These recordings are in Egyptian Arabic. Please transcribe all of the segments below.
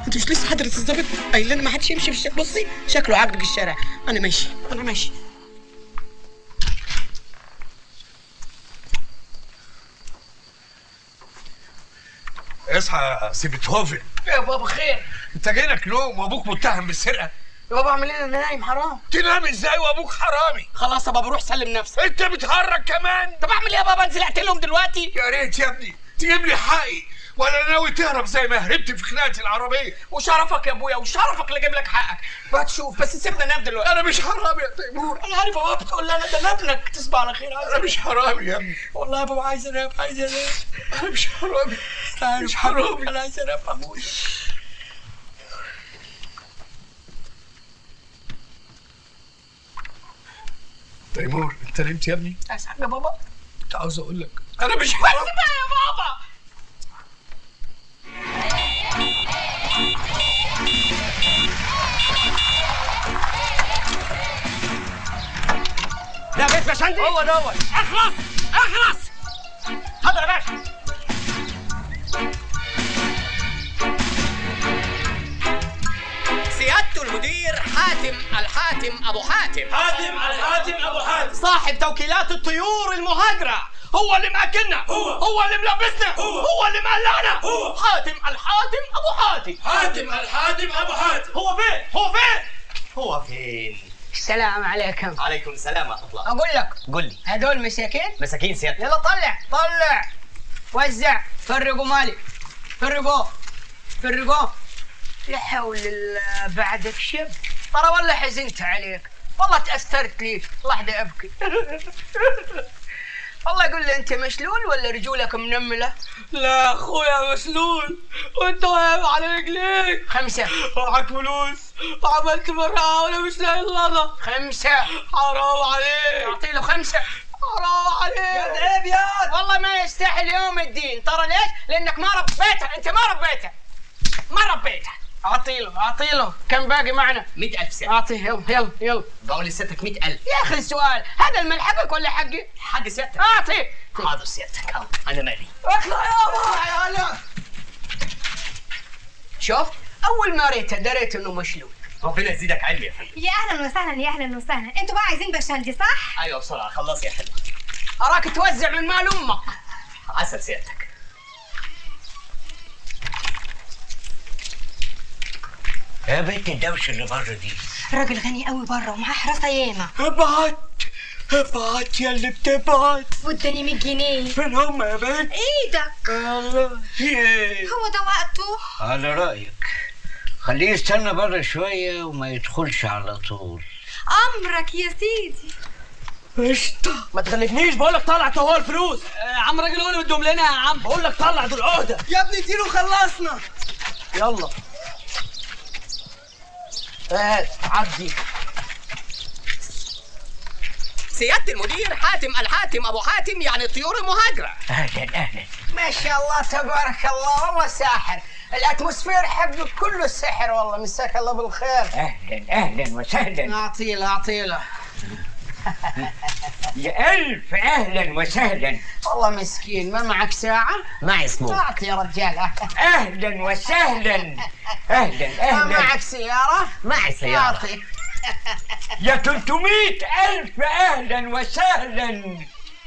انت مش لسه حضرة الظابط قايل لنا ما حدش يمشي في الشارع بصي شكله عاجبك الشارع انا ماشي انا ماشي اصحى يا سي بيتهوفن يا بابا خير انت جايلك نوم وابوك متهم بالسرقه يا بابا اعمل ايه انا نايم حرام تنام ازاي وابوك حرامي خلاص يا بابا روح سلم نفسك انت بتهرج كمان طب اعمل ايه يا بابا انزل اقتلهم دلوقتي يا ريت يا ابني تجيب لي حقي ولا ناوي تهرب زي ما هربت في خناقه العربيه وشرفك يا ابويا وشرفك اللي اجيب لك حقك هتشوف بس سيبنا ننام دلوقتي انا مش حرامي يا تيمور انا عارف يا بابا بتقول لي انا ده أنا ابنك تصبح على خير عايز انا مش حرامي يا ابني والله يا بابا عايز انام عايز انام انا مش حرامي أنا عارف مش حرامي انا عايز انام ابويا تيمور انت نمت يا ابني عايز حاجه يا بابا كنت عاوز اقول لك انا مش بس حرامي بقى يا بابا ده بيت بشندي هو دوت اخلص اخلص اتفضل يا باشا سيادة المدير حاتم الحاتم أبو حاتم حاتم الحاتم ابو حاتم صاحب توكيلات الطيور المهاجرة هو اللي مأكلنا هو. هو اللي ملبسنا هو. هو اللي مقلعنا هو. حاتم الحاتم أبو حاتم حاتم الحاتم ابو حاتم هو فين هو فين هو فين؟ السلام عليكم عليكم السلام ورحمة الله اقول لك قل لي هذول مساكين مساكين سيادتك يلا طلع طلع وزع فرقوا مالي فرقوا فرقوا لا حول الله بعدك شب ترى والله حزنت عليك والله تأثرت ليك لحظة أبكي والله قول لي أنت مشلول ولا رجولك منملة؟ لا أخويا مسلول وأنت واقف على رجليك خمسة معك فلوس وعملت مرة وأنا مش لاقي اللغة خمسة حرام عليك أعطي له خمسة حرام عليك عيب يا والله ما يستاهل يوم الدين ترى ليش؟ لأنك ما ربيته أنت ما ربيته ما ربيته أعطي له أعطي له كم باقي معنا؟ مئة ألف سيادتك أعطيه يلا يلا يلا بقول لسيادتك مئة ألف يا أخي السؤال هذا المال حقك ولا حقي؟ حق سيادتك أعطيه حاضر سيادتك حاضر. أنا مالي اطلع يابا يا شوف أول ما ريته دريت إنه مشلول ربنا يزيدك علم يا فندم يا اهلا وسهلا يا اهلا وسهلا انتوا بقى عايزين بشندي صح أيوة بسرعة خلص يا حلوة أراك توزع من مال أمك عسل سيادتك يا بنت الدوشه اللي بره دي راجل غني قوي بره ومعاه حراسه ياما ابعت ابعت يا اللي بتبعت واداني 100 جنيه فين هم يا بنت ايدك الله ايه هو ده وقته على رايك خليه يستنى بره شويه وما يدخلش على طول امرك يا سيدي قشطة ما تغلبنيش بقول لك طلع هو الفلوس آه، عم راجل هو اللي مديهم لنا يا عم بقول لك طلع دول عهده يا ابني اديله خلصنا يلا هات عدي سيادة المدير حاتم الحاتم أبو حاتم يعني الطيور المهاجرة اهلا اهلا ما شاء الله تبارك الله والله ساحر الاتموسفير حقك كله سحر والله مساك الله بالخير اهلا اهلا وسهلا اعطي له اعطي له يا الف اهلا وسهلا والله مسكين ما معك ساعة؟ معي سموك اعطي يا رجال اهلا وسهلا اهلا ما اهلا معك سيارة؟ معي سيارة اعطي يا 300 الف اهلا وسهلا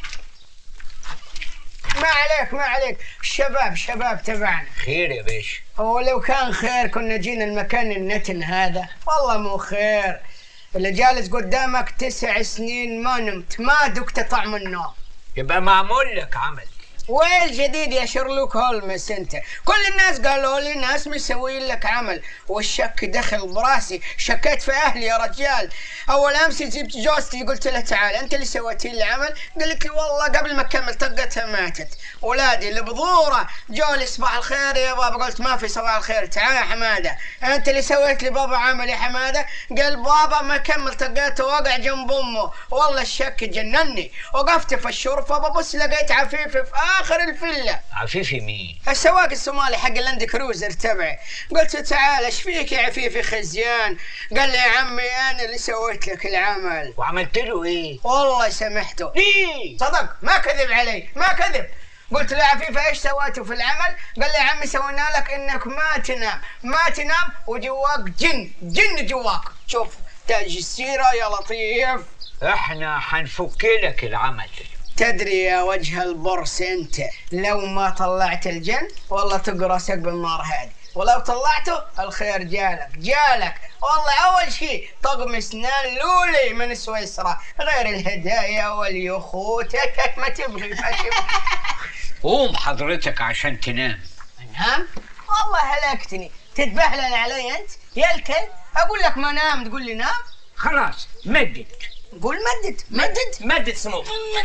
ما عليك ما عليك شباب شباب تبعنا خير يا باشا هو لو كان خير كنا جينا المكان النتن هذا والله مو خير اللي جالس قدامك تسع سنين ما نمت ما دقت طعم النوم يبقى معمول لك عمل وين الجديد يا شيرلوك هولمس انت كل الناس قالوا لي ناس مسوين لك عمل والشك دخل براسي شكيت في اهلي يا رجال اول امس جبت جوزتي قلت لها تعال انت اللي سويتي لي العمل قالت لي والله قبل ما اكمل طقتها ماتت ولادي اللي بذوره جو لي صباح الخير يا بابا قلت ما في صباح الخير تعال يا حماده انت اللي سويت لي بابا عمل يا حماده قال بابا ما كمل طقته وقع جنب امه والله الشك جنني وقفت في الشرفه ببص لقيت عفيفي في اخر الفيلا عفيفي مين السواق الصومالي حق اللاند كروزر تبعي قلت له تعال ايش فيك يا عفيفي خزيان قال لي يا عمي انا اللي سويت لك العمل وعملت له ايه والله سامحته ليه صدق ما كذب علي ما كذب قلت له عفيفه ايش سويتوا في العمل قال لي يا عمي سوينا لك انك ما تنام ما تنام وجواك جن جن جواك شوف تاج السيره يا لطيف احنا حنفك لك العمل تدري يا وجه البرص انت لو ما طلعت الجن والله تقرصك بالنار هذه ولو طلعته الخير جالك جالك والله اول شيء طقم اسنان لولي من سويسرا غير الهدايا واليخوت ما تبغي ما تبغي قوم حضرتك عشان تنام نام والله هلكتني تتبهلل علي انت يا الكل اقول لك ما نام تقول لي نام خلاص مدد قول مدد مدد مدد سمو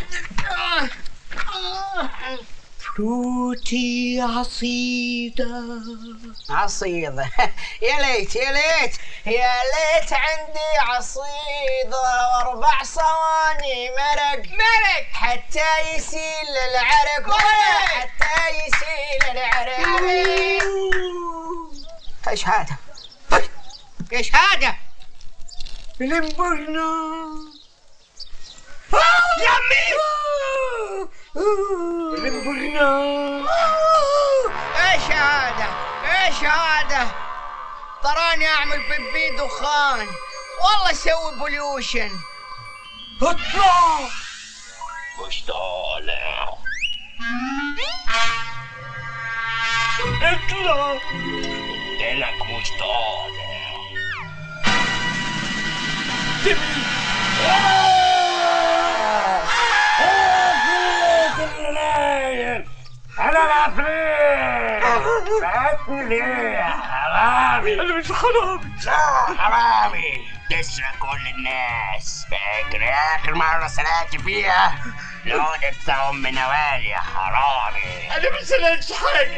فروتي عصيدة عصيدة يا ليت يا ليت يا ليت عندي عصيدة واربع صواني مرق مرق حتى يسيل العرق حتى يسيل العرق ايش هذا؟ ايش هذا؟ لمبرنا يا عمي لمبرنا ايش هذا؟ ايش هذا؟ تراني اعمل بيبي دخان والله اسوي بوليوشن اطلع مش طالع اطلع قلت لك مش طالع انا العفريت بعتني ليه حرامي انا مش حرامي حرامي تسرق كل الناس فاكر اخر مرة سرقت فيها لودة ام نوال يا حرامي انا ما سرقتش حاجه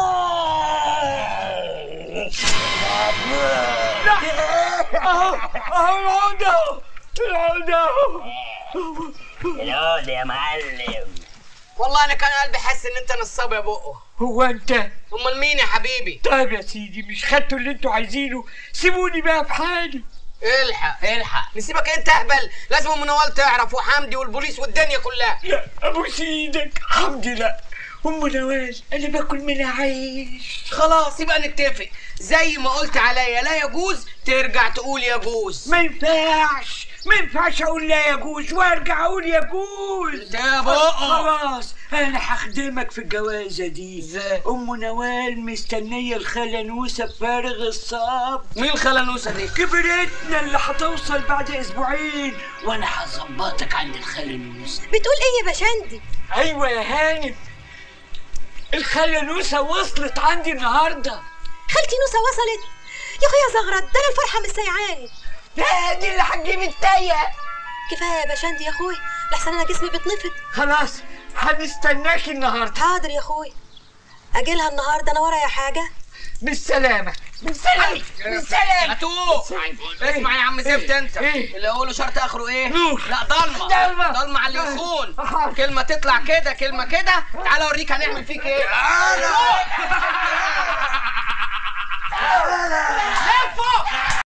اهو اهو العودة اهو العودة اهو لودة يا معلم والله انا كان قلبي حاسس ان انت نصاب يا بقه هو انت امال مين يا حبيبي طيب يا سيدي مش خدتوا اللي انتوا عايزينه سيبوني بقى في حالي الحق الحق نسيبك انت اهبل لازم ام نوال تعرف وحمدي والبوليس والدنيا كلها لا ابوس ايدك حمدي لا ام نوال انا باكل منها عيش خلاص يبقى نتفق زي ما قلت عليا لا يجوز ترجع تقول يجوز ما ينفعش ما ينفعش اقول لا يجوز وارجع اقول يجوز يا بقى. خلاص انا هخدمك في الجوازه دي ازاي؟ ام نوال مستنيه الخاله نوسه بفارغ الصبر مين الخلنوسه دي كبرتنا اللي هتوصل بعد اسبوعين وانا هظبطك عند الخاله نوسه بتقول ايه يا باشندي ايوه يا هانم الخاله نوسه وصلت عندي النهارده خالتي نوسه وصلت يا اخويا زغرت ده انا الفرحه مش سايعاني لا دي اللي هتجيب التايه كفايه يا باشندي يا اخوي لحسن انا جسمي بيتنفض خلاص هنستناك النهارده حاضر يا اخوي اجيلها النهارده انا ورايا حاجه بالسلامه بالسلامه بالسلامه هاتوه اسمع يا عم زفت انت إيه؟ اللي اقوله شرط اخره ايه نور. لا ضلمه ضلمة. ضلمه على اللي يخون أحاضر. كلمه تطلع كده كلمه كده تعال اوريك هنعمل فيك ايه تعالى